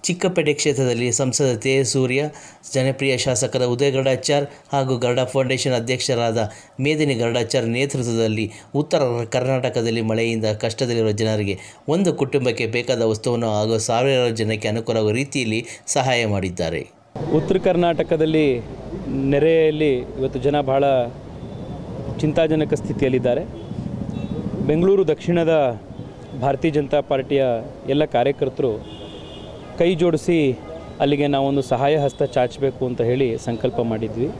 ಚಿಕ್ಕಪೇಟೆ ಕ್ಷೇತ್ರದಲ್ಲಿ ಸಂಸದ ತೇಜ ಸೂರ್ಯ ಜನಪ್ರಿಯ ಶಾಸಕರ ಉದಯ ಗರುಡಾಚಾರ್ ಹಾಗೂ ಗರುಡ ಫೌಂಡೇಶನ್ ಅಧ್ಯಕ್ಷರಾದ ಮೇದಿನಿ ಗರುಡಾಚಾರ್ ನೇತೃತ್ವದಲ್ಲಿ ಉತ್ತರ ಕರ್ನಾಟಕದಲ್ಲಿ ಮಳೆಯಿಂದ ಕಷ್ಟದಲ್ಲಿರುವ ಜನರಿಗೆ ಒಂದು ಕುಟುಂಬಕ್ಕೆ ಬೇಕಾದ ವಸ್ತುವನ್ನು ಹಾಗೂ ಸಾವಿರಾರು ಜನಕ್ಕೆ ಅನುಕೂಲವಾಗುವ ರೀತಿಯಲ್ಲಿ ಸಹಾಯ ಮಾಡಿದ್ದಾರೆ ಉತ್ತರ ಕರ್ನಾಟಕದಲ್ಲಿ ನೆರೆಯಲ್ಲಿ ಇವತ್ತು ಜನ ಬಹಳ ಚಿಂತಾಜನಕ ಸ್ಥಿತಿಯಲ್ಲಿದ್ದಾರೆ ಬೆಂಗಳೂರು ದಕ್ಷಿಣದ ಭಾರತೀಯ ಜನತಾ ಪಾರ್ಟಿಯ ಎಲ್ಲ ಕಾರ್ಯಕರ್ತರು ಕೈ ಜೋಡಿಸಿ ಅಲ್ಲಿಗೆ ನಾವೊಂದು ಸಹಾಯ ಹಸ್ತ ಚಾಚಬೇಕು ಅಂತ ಹೇಳಿ ಸಂಕಲ್ಪ ಮಾಡಿದ್ವಿ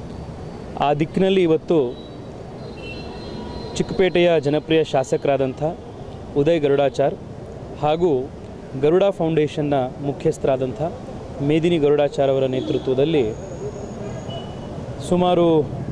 ಆ ದಿಕ್ಕಿನಲ್ಲಿ ಇವತ್ತು ಚಿಕ್ಕಪೇಟೆಯ ಜನಪ್ರಿಯ ಶಾಸಕರಾದಂಥ ಉದಯ್ ಗರುಡಾಚಾರ್ ಹಾಗೂ ಗರುಡ ಫೌಂಡೇಶನ್ನ ಮುಖ್ಯಸ್ಥರಾದಂಥ ಮೇದಿನಿ ಗರುಡಾಚಾರ್ ಅವರ ನೇತೃತ್ವದಲ್ಲಿ ಸುಮಾರು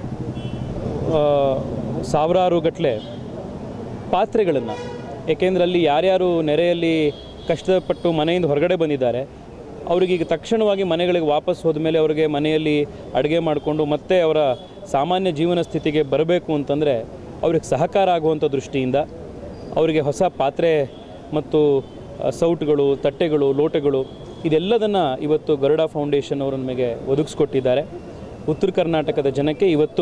ಆ, ಸಾವಿರಾರು ಗಟ್ಟಲೆ ಪಾತ್ರೆಗಳನ್ನು ಏಕೆಂದರೆ ಅಲ್ಲಿ ಯಾರ್ಯಾರು ನೆರೆಯಲ್ಲಿ ಕಷ್ಟಪಟ್ಟು ಮನೆಯಿಂದ ಹೊರಗಡೆ ಬಂದಿದ್ದಾರೆ ಅವರಿಗೆ ಈಗ ತಕ್ಷಣವಾಗಿ ಮನೆಗಳಿಗೆ ವಾಪಸ್ ಹೋದ ಮೇಲೆ ಅವರಿಗೆ ಮನೆಯಲ್ಲಿ ಅಡುಗೆ ಮಾಡಿಕೊಂಡು ಮತ್ತೆ ಅವರ ಸಾಮಾನ್ಯ ಜೀವನ ಸ್ಥಿತಿಗೆ ಬರಬೇಕು ಅಂತಂದರೆ ಅವ್ರಿಗೆ ಸಹಕಾರ ಆಗುವಂಥ ದೃಷ್ಟಿಯಿಂದ ಅವರಿಗೆ ಹೊಸ ಪಾತ್ರೆ ಮತ್ತು ಆ, ಸೌಟುಗಳು ತಟ್ಟೆಗಳು ಲೋಟಗಳು ಇದೆಲ್ಲದನ್ನು ಇವತ್ತು ಗರುಡ ಫೌಂಡೇಶನ್ ಅವರು ನಮಗೆ ಒದಗಿಸ್ಕೊಟ್ಟಿದ್ದಾರೆ ಉತ್ತರ ಕರ್ನಾಟಕದ ಜನಕ್ಕೆ ಇವತ್ತು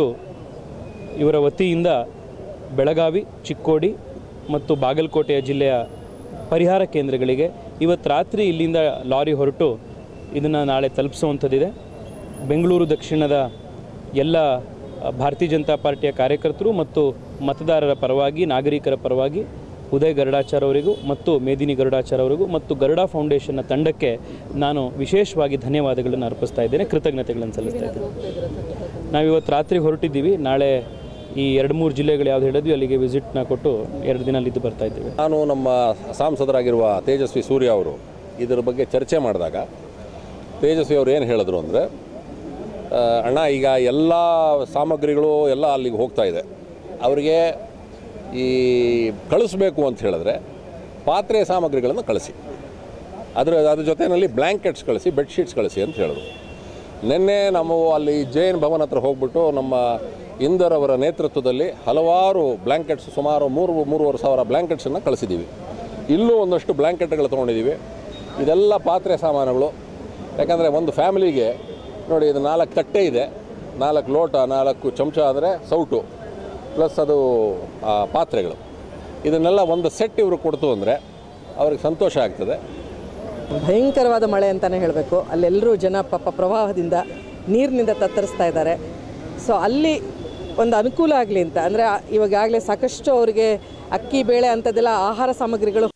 ಇವರ ವತಿಯಿಂದ ಬೆಳಗಾವಿ ಚಿಕ್ಕೋಡಿ ಮತ್ತು ಬಾಗಲಕೋಟೆಯ ಜಿಲ್ಲೆಯ ಪರಿಹಾರ ಕೇಂದ್ರಗಳಿಗೆ ಇವತ್ತು ರಾತ್ರಿ ಇಲ್ಲಿಂದ ಲಾರಿ ಹೊರಟು ಇದನ್ನು ನಾಳೆ ತಲುಪಿಸುವಂಥದ್ದಿದೆ ಬೆಂಗಳೂರು ದಕ್ಷಿಣದ ಎಲ್ಲ ಆ, ಭಾರತೀಯ ಜನತಾ ಪಾರ್ಟಿಯ ಕಾರ್ಯಕರ್ತರು ಮತ್ತು ಮತದಾರರ ಪರವಾಗಿ ನಾಗರಿಕರ ಪರವಾಗಿ ಉದಯ್ ಗರುಡಾಚಾರ್ ಅವರಿಗೂ ಮತ್ತು ಮೇದಿನಿ ಗರುಡಾಚಾರ್ ಅವರಿಗೂ ಮತ್ತು ಗರುಡ ಫೌಂಡೇಶನ್ನ ತಂಡಕ್ಕೆ ನಾನು ವಿಶೇಷವಾಗಿ ಧನ್ಯವಾದಗಳನ್ನು ಅರ್ಪಿಸ್ತಾ ಇದ್ದೇನೆ ಕೃತಜ್ಞತೆಗಳನ್ನು ಸಲ್ಲಿಸ್ತಾ ಇದ್ದೇನೆ ನಾವಿವತ್ತು ರಾತ್ರಿ ಹೊರಟಿದ್ದೀವಿ ನಾಳೆ ಈ ಎರಡು ಮೂರು ಜಿಲ್ಲೆಗಳು ಯಾವ್ದು ಹೇಳಿದ್ವಿ ಅಲ್ಲಿಗೆ ವಿಸಿಟ್ನ ಕೊಟ್ಟು ಎರಡು ದಿನ ಅಲ್ಲಿದ್ದು ಬರ್ತಾ ಇದ್ದೀವಿ ನಾನು ನಮ್ಮ ಸಾಂಸದರಾಗಿರುವ ತೇಜಸ್ವಿ ಸೂರ್ಯ ಅವರು ಇದರ ಬಗ್ಗೆ ಚರ್ಚೆ ಮಾಡಿದಾಗ ತೇಜಸ್ವಿ ಅವರು ಏನು ಹೇಳಿದ್ರು ಅಂದರೆ ಅಣ್ಣ ಈಗ ಎಲ್ಲ ಸಾಮಗ್ರಿಗಳು ಎಲ್ಲ ಅಲ್ಲಿಗೆ ಹೋಗ್ತಾ ಇದೆ ಅವರಿಗೆ ಈ ಕಳಿಸ್ಬೇಕು ಅಂತ ಹೇಳಿದ್ರೆ ಪಾತ್ರೆ ಸಾಮಗ್ರಿಗಳನ್ನು ಕಳಿಸಿ ಅದರ ಅದ್ರ ಜೊತೆಯಲ್ಲಿ ಬ್ಲ್ಯಾಂಕೆಟ್ಸ್ ಕಳಿಸಿ ಬೆಡ್ಶೀಟ್ಸ್ ಕಳಿಸಿ ಅಂತ ಹೇಳಿದ್ರು ನಿನ್ನೆ ನಾವು ಅಲ್ಲಿ ಜೈನ್ ಭವನ್ ಹತ್ರ ಹೋಗ್ಬಿಟ್ಟು ನಮ್ಮ ಇಂದರ್ ಅವರ ನೇತೃತ್ವದಲ್ಲಿ ಹಲವಾರು ಬ್ಲ್ಯಾಂಕೆಟ್ಸ್ ಸುಮಾರು ಮೂರು ಮೂರುವರೆ ಸಾವಿರ ಬ್ಲ್ಯಾಂಕೆಟ್ಸನ್ನು ಕಳಿಸಿದ್ದೀವಿ ಇಲ್ಲೂ ಒಂದಷ್ಟು ಬ್ಲ್ಯಾಂಕೆಟ್ಗಳು ತೊಗೊಂಡಿದ್ದೀವಿ ಇದೆಲ್ಲ ಪಾತ್ರೆ ಸಾಮಾನುಗಳು ಯಾಕಂದರೆ ಒಂದು ಫ್ಯಾಮಿಲಿಗೆ ನೋಡಿ ಇದು ನಾಲ್ಕು ತಟ್ಟೆ ಇದೆ ನಾಲ್ಕು ಲೋಟ ನಾಲ್ಕು ಚಮಚ ಆದರೆ ಸೌಟು ಪ್ಲಸ್ ಅದು ಆ, ಪಾತ್ರೆಗಳು ಇದನ್ನೆಲ್ಲ ಒಂದು ಸೆಟ್ ಇವರು ಕೊಡ್ತು ಅಂದರೆ ಅವ್ರಿಗೆ ಸಂತೋಷ ಆಗ್ತದೆ ಭಯಂಕರವಾದ ಮಳೆ ಅಂತಲೇ ಹೇಳಬೇಕು ಅಲ್ಲೆಲ್ಲರೂ ಜನ ಪಾಪ ಪ್ರವಾಹದಿಂದ ನೀರಿನಿಂದ ತತ್ತರಿಸ್ತಾ ಇದ್ದಾರೆ ಸೊ ಅಲ್ಲಿ ಒಂದು ಅನುಕೂಲ ಆಗಲಿ ಅಂತ ಅಂದರೆ ಇವಾಗಲೇ ಸಾಕಷ್ಟು ಅವರಿಗೆ ಅಕ್ಕಿ ಬೇಳೆ ಅಂಥದ್ದೆಲ್ಲ ಆಹಾರ ಸಾಮಗ್ರಿಗಳು